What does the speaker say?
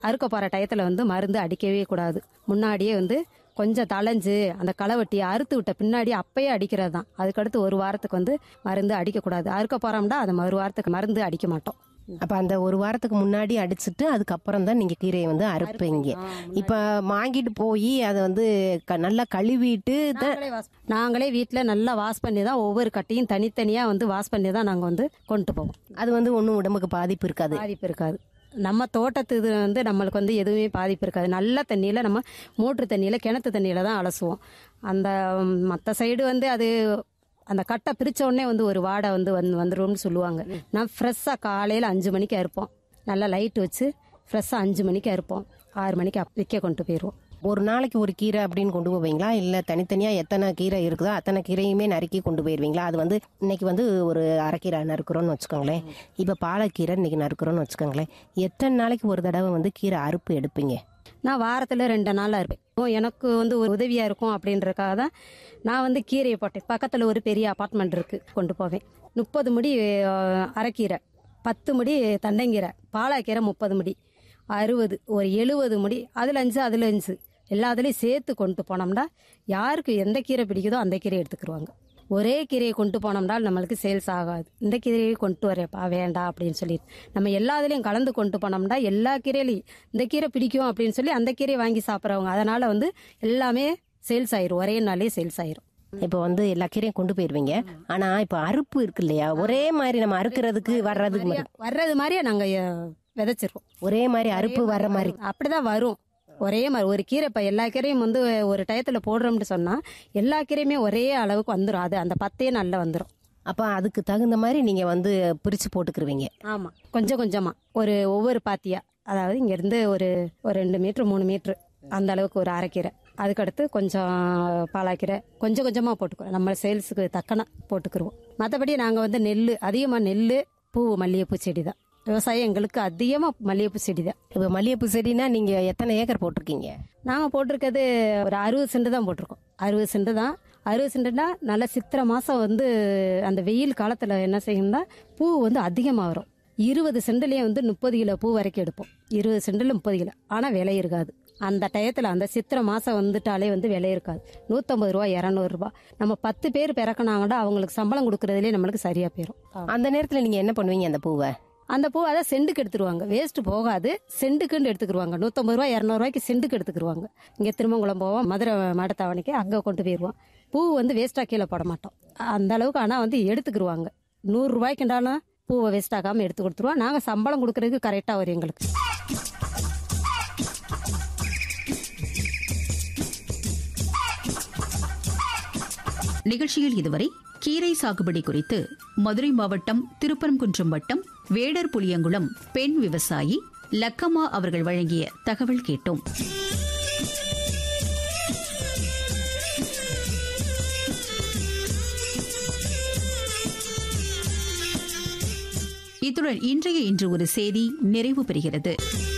அறுக்க போகிற டயத்தில் வந்து மருந்து அடிக்கவே கூடாது முன்னாடியே வந்து கொஞ்சம் தளைஞ்சு அந்த களைவெட்டியை அறுத்து விட்ட பின்னாடி அப்பயே அடிக்கிறது தான் அதுக்கடுத்து ஒரு வாரத்துக்கு வந்து மருந்து அடிக்கக்கூடாது அறுக்க போகிறோம்னா அதை மறு வாரத்துக்கு மருந்து அடிக்க மாட்டோம் அப்ப அந்த ஒரு வாரத்துக்கு முன்னாடி அடிச்சிட்டு அதுக்கப்புறம் தான் நீங்க கீரையை வந்து அறுப்பீங்க இப்ப வாங்கிட்டு போய் அதை வந்து க- நல்லா கழுவிட்டு தான் நாங்களே வாஷ் நாங்களே வீட்டில் நல்லா வாஷ் பண்ணி தான் ஒவ்வொரு கட்டையும் தனித்தனியாக வந்து வாஷ் பண்ணி தான் நாங்கள் வந்து கொண்டு போவோம் அது வந்து ஒன்றும் உடம்புக்கு பாதிப்பு இருக்காது பாதிப்பு இருக்காது நம்ம தோட்டத்து இது வந்து நம்மளுக்கு வந்து எதுவுமே பாதிப்பு இருக்காது நல்ல தண்ணியில் நம்ம மோட்ரு தண்ணியில் கிணத்து தண்ணியில் தான் அலசுவோம் அந்த மற்ற சைடு வந்து அது அந்த கட்டை பிரிச்ச உடனே வந்து ஒரு வாடை வந்து வந்து வந்துரும்னு சொல்லுவாங்க நான் ஃப்ரெஷ்ஷாக காலையில் அஞ்சு மணிக்கு அறுப்போம் நல்லா லைட் வச்சு ஃப்ரெஷ்ஷாக அஞ்சு மணிக்கு அறுப்போம் ஆறு மணிக்கு அப்~ விற்க கொண்டு போயிடுவோம் ஒரு நாளைக்கு ஒரு கீரை அப்படின்னு கொண்டு போவீங்களா இல்ல தனித்தனியா எத்தனை கீரை இருக்குதோ அத்தனை கீரையுமே நறுக்கி கொண்டு போயிருவீங்களா அது வந்து இன்னைக்கு வந்து ஒரு அரைக்கீரை நறுக்கிறோம்னு வச்சுக்கோங்களேன் இப்ப பாலக்கீரை இன்னைக்கு நறுக்கிறோம்னு வச்சுக்கோங்களேன் எத்தனை நாளைக்கு ஒரு தடவை வந்து கீரை அறுப்பு எடுப்பீங்க நான் வாரத்தில் ரெண்டு நாளாக இருப்பேன் ஓ, எனக்கு வந்து ஒரு உதவியாக இருக்கும் அப்படின்றக்காக தான் நான் வந்து கீரையை போட்டேன் பக்கத்தில் ஒரு பெரிய அப்பார்ட்மெண்ட் இருக்குது கொண்டு போவேன் முப்பது முடி அஹ், அரைக்கீரை பத்து முடி தண்டங்கீரை பாலாக்கீரை முப்பது முடி அறுபது ஒரு எழுபது முடி அதில் அஞ்சு அதில் அஞ்சு எல்லாத்துலேயும் சேர்த்து கொண்டு போனோம்னா யாருக்கு எந்த கீரை பிடிக்குதோ அந்த கீரையை எடுத்துக்கிருவாங்க ஒரே கீரையை கொண்டு போனோம்னா நம்மளுக்கு சேல்ஸ் ஆகாது இந்த கீரையை கொண்டு வரேப்பா வேண்டாம் அப்படின்னு சொல்லிட்டு நம்ம எல்லாத்துலேயும் கலந்து கொண்டு போனோம்னா எல்லா கீரையிலையும் இந்த கீரை பிடிக்கும் அப்படின்னு சொல்லி அந்த கீரையை வாங்கி சாப்பிட்றவங்க அதனால வந்து எல்லாமே சேல்ஸ் ஆயிரும் ஒரே நாளே சேல்ஸ் ஆயிரும் இப்போ வந்து எல்லா கீரையும் கொண்டு போயிருவீங்க ஆனா இப்போ அறுப்பு இருக்கு இல்லையா ஒரே மாதிரி நம்ம அறுக்கிறதுக்கு வர்றதுக்கு மட்டும் வர்றது மாதிரியே நாங்கள் விதைச்சிருவோம் ஒரே மாதிரி அறுப்பு வர்ற மாதிரி அப்படிதான் வரும் ஒரே மாதிரி ஒரு கீரை இப்போ எல்லா கீரையும் வந்து ஒரு டயத்தில் போடுறோம்னு சொன்னால் எல்லா கீரையுமே ஒரே அளவுக்கு வந்துடும் அது அந்த பத்தே நல்லா வந்துடும் அப்ப அதுக்கு தகுந்த மாதிரி நீங்க வந்து பிரிச்சு போட்டுக்கிருவீங்க ஆமாம் கொஞ்சம் கொஞ்சமாக ஒரு ஒவ்வொரு பாத்தியா அதாவது இங்கேருந்து ஒரு ஒரு ரெண்டு மீட்ரு மூணு மீட்ரு அந்த அளவுக்கு ஒரு அரைக்கீரை அதுக்கடுத்து கொஞ்சம் பாலாக்கீரை கொஞ்சம் கொஞ்சமாக போட்டுக்குவோம் நம்ம சேல்ஸுக்கு தக்கன போட்டுக்கிருவோம் மற்றபடி நாங்கள் வந்து நெல் அதிகமாக நெல் பூ மல்லிகைப்பூ செடி தான் விவசாயம் எங்களுக்கு அதிகமாக மல்லிகைப்பூ செடி தான் இப்போ மல்லிகைப்பூ செடினா நீங்க எத்தனை ஏக்கர் போட்டிருக்கீங்க நாங்கள் போட்டிருக்கிறது ஒரு அறுபது சென்ட் தான் போட்டிருக்கோம் அறுபது சென்ட் தான் அறுபது சென்ட்னா நல்ல சித்திரை மாதம் வந்து அந்த வெயில் காலத்தில் என்ன செய்யணும்னா பூ வந்து அதிகமாக வரும் இருபது சென்ட்லேயே வந்து முப்பது கிலோ பூ வரைக்கும் எடுப்போம் இருபது சென்டில் முப்பது கிலோ ஆனால் விலை இருக்காது அந்த டயத்தில் அந்த சித்திரை மாதம் வந்துட்டாலே வந்து விலை இருக்காது நூற்றம்பது ரூபா இரநூறுபா நம்ம பத்து பேர் பிறக்கினாங்கன்னா அவங்களுக்கு சம்பளம் கொடுக்கறதுலேயே நம்மளுக்கு சரியாக போயிடும் அந்த நேரத்துல நீங்க என்ன பண்ணுவீங்க அந்த பூவை அந்த பூ அதை செண்டுக்கு எடுத்துருவாங்க வேஸ்ட் போகாது செண்டுக்குன்னு எடுத்துக்கிருவாங்க நூற்றம்பது ரூபா இரநூறுவாய்க்கு செண்டுக்கு எடுத்துக்கிருவாங்க இங்கே திருமங்குளம் போவோம் மதுரை மாடத்தாவணிக்கு அங்கே கொண்டு போயிடுவோம் பூ வந்து வேஸ்ட்டாக கீழே போட மாட்டோம் அந்த அளவுக்கு ஆனால் வந்து எடுத்துக்கிருவாங்க நூறுரூவாய்க்குண்டாலும் பூவை வேஸ்ட் ஆகாமல் எடுத்து கொடுத்துருவோம் நாங்கள் சம்பளம் கொடுக்கறதுக்கு கரெக்டாக வரும் எங்களுக்கு நிகழ்ச்சியில் இதுவரை கீரை சாகுபடி குறித்து மதுரை மாவட்டம் திருப்பரங்குன்றம் வட்டம் வேடர் புளியங்குளம் பெண் விவசாயி லக்கம்மா அவர்கள் வழங்கிய தகவல் கேட்டோம் இத்துடன் இன்றைய இன்று ஒரு செய்தி நிறைவு பெறுகிறது